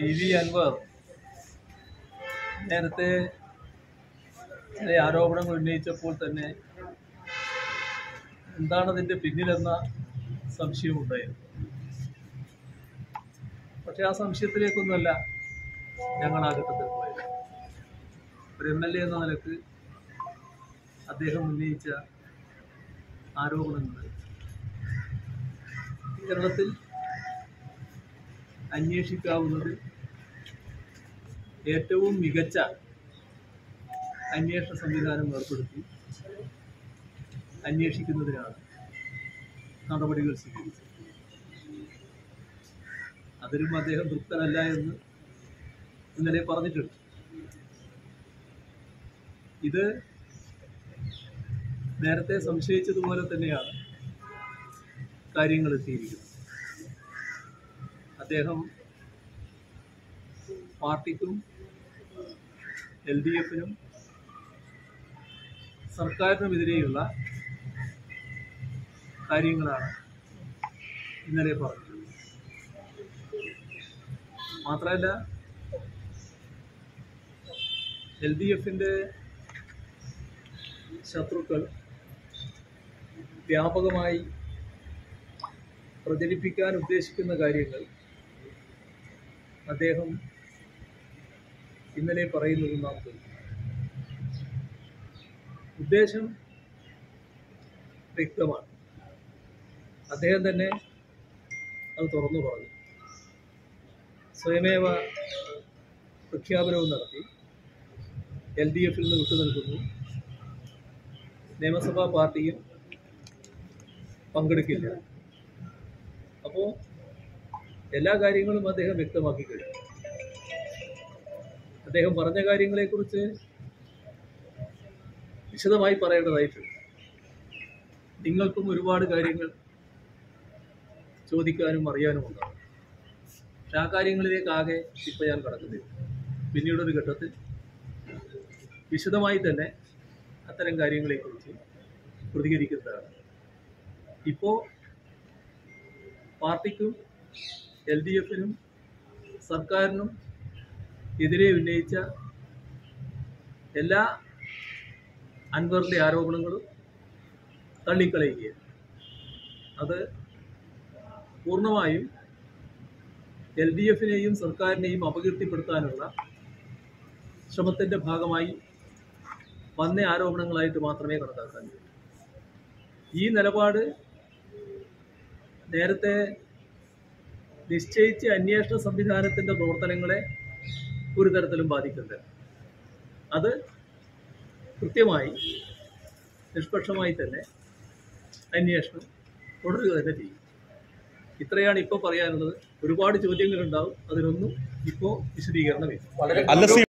P V Anwar നേരത്തെ ചില ആരോപണങ്ങൾ ഉന്നയിച്ചപ്പോൾ തന്നെ എന്താണ് അതിൻ്റെ പിന്നിലെന്ന സംശയമുണ്ടായിരുന്നു പക്ഷെ ആ സംശയത്തിലേക്കൊന്നുമല്ല ഞങ്ങൾ ആ ഘട്ടത്തിൽ പോയത് ഒരു എം എൽ എ എന്ന നിലക്ക് അദ്ദേഹം ഉന്നയിച്ച ആരോപണങ്ങൾ കേരളത്തിൽ അന്വേഷിക്കാവുന്നത് ഏറ്റവും മികച്ച അന്വേഷണ സംവിധാനം ഏർപ്പെടുത്തി അന്വേഷിക്കുന്നതിനാണ് നടപടികൾ സ്വീകരിച്ചത് അതിലും അദ്ദേഹം തൃപ്തനല്ല എന്ന് ഇന്നലെ പറഞ്ഞിട്ടുണ്ട് ഇത് നേരത്തെ സംശയിച്ചതുപോലെ തന്നെയാണ് കാര്യങ്ങൾ എത്തിയിരിക്കുന്നത് അദ്ദേഹം പാർട്ടിക്കും എൽ ഡി എഫിനും സർക്കാരിനുമെതിരെയുള്ള കാര്യങ്ങളാണ് ഇന്നലെ പറഞ്ഞത് മാത്രമല്ല എൽ ഡി എഫിൻ്റെ ശത്രുക്കൾ വ്യാപകമായി പ്രചരിപ്പിക്കാൻ ഉദ്ദേശിക്കുന്ന കാര്യങ്ങൾ അദ്ദേഹം ഇന്നലെ പറയുന്നത് നാം കേട്ടു. ഉദ്ദേശം വ്യക്തമാണ് അദ്ദേഹം തന്നെ അത് തുറന്നു പറഞ്ഞു സ്വയമേവ പ്രഖ്യാപനവും നടത്തി എൽ ഡി എഫിൽ നിന്ന് വിട്ടുനിൽക്കുന്നു നിയമസഭാ പാർട്ടിയും പങ്കെടുക്കില്ല അപ്പോൾ എല്ലാ കാര്യങ്ങളും അദ്ദേഹം വ്യക്തമാക്കി കഴിഞ്ഞു അദ്ദേഹം പറഞ്ഞ കാര്യങ്ങളെക്കുറിച്ച് വിശദമായി പറയേണ്ടതായിട്ടുണ്ട് നിങ്ങൾക്കും ഒരുപാട് കാര്യങ്ങൾ ചോദിക്കാനും അറിയാനും ഉണ്ടാകും പക്ഷെ ആ കാര്യങ്ങളിലേക്ക് ആകെ ഇപ്പം ഞാൻ കടക്കുന്നില്ല പിന്നീടൊരു ഘട്ടത്തിൽ വിശദമായി തന്നെ അത്തരം കാര്യങ്ങളെക്കുറിച്ച് പ്രതികരിക്കുന്നതാണ് ഇപ്പോൾ പാർട്ടിക്കും എൽ ഡി എഫിനും സർക്കാരിനും എതിരെ ഉന്നയിച്ച എല്ലാ അൻവറിൻ്റെ ആരോപണങ്ങളും തള്ളിക്കളയുകയാണ് അത് പൂർണ്ണമായും എൽ ഡി എഫിനെയും സർക്കാരിനെയും അപകീർത്തിപ്പെടുത്താനുള്ള ശ്രമത്തിൻ്റെ ഭാഗമായി വന്ന ആരോപണങ്ങളായിട്ട് മാത്രമേ കണക്കാക്കാൻ കഴിയൂ ഈ നിലപാട് നേരത്തെ നിശ്ചയിച്ച അന്വേഷണ സംവിധാനത്തിൻ്റെ പ്രവർത്തനങ്ങളെ ഒരു തരത്തിലും ബാധിക്കുന്നില്ല അത് കൃത്യമായി നിഷ്പക്ഷമായി തന്നെ അന്വേഷണം തുടരുക തന്നെ ചെയ്യും ഇത്രയാണ് ഇപ്പോൾ പറയാനുള്ളത് ഒരുപാട് ചോദ്യങ്ങളുണ്ടാവും അതിനൊന്നും ഇപ്പോൾ വിശദീകരണമില്ല അല്ല സി